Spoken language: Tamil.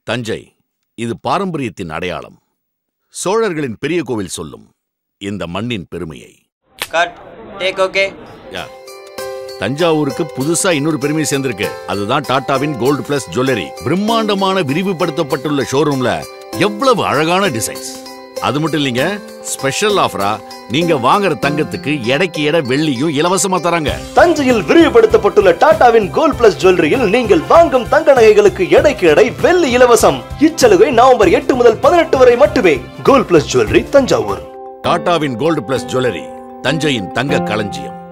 தஞ்சை இது பாரம்பரியத்தின் அடையாளம் சோழர்களின் பெரிய கோவில் சொல்லும் இந்த மண்ணின் பெருமையை கட் டேக் ஓகே யா. தஞ்சாவூருக்கு புதுசா இன்னொரு பெருமை சேர்ந்திருக்கு அதுதான் டாடாவின் கோல்டு பிளஸ் ஜுவல்லரி பிரம்மாண்டமான விரிவுபடுத்தப்பட்டுள்ள ஷோரூம்ல எவ்வளவு அழகான டிசைன்ஸ் அது மட்டும் இல்லைங்க ஸ்பெஷல் ஆஃபரா நீங்க வாங்குற தங்கத்துக்கு எடைக்கு எடை வெள்ளியும் இலவசமா தராங்க தஞ்சையில் விரிவுபடுத்தப்பட்டுள்ள டாடாவின் கோல்ட் பிளஸ் ஜுவல்லரியில் நீங்கள் வாங்கும் தங்க நகைகளுக்கு எடைக்கு எடை வெள்ளி இலவசம் இச்சலுகை நவம்பர் எட்டு முதல் பதினெட்டு வரை மட்டுமே கோல்ட் பிளஸ் ஜுவல்லரி தஞ்சாவூர் டாடாவின் கோல்டு பிளஸ் ஜுவல்லரி தஞ்சையின் தங்க களஞ்சியம்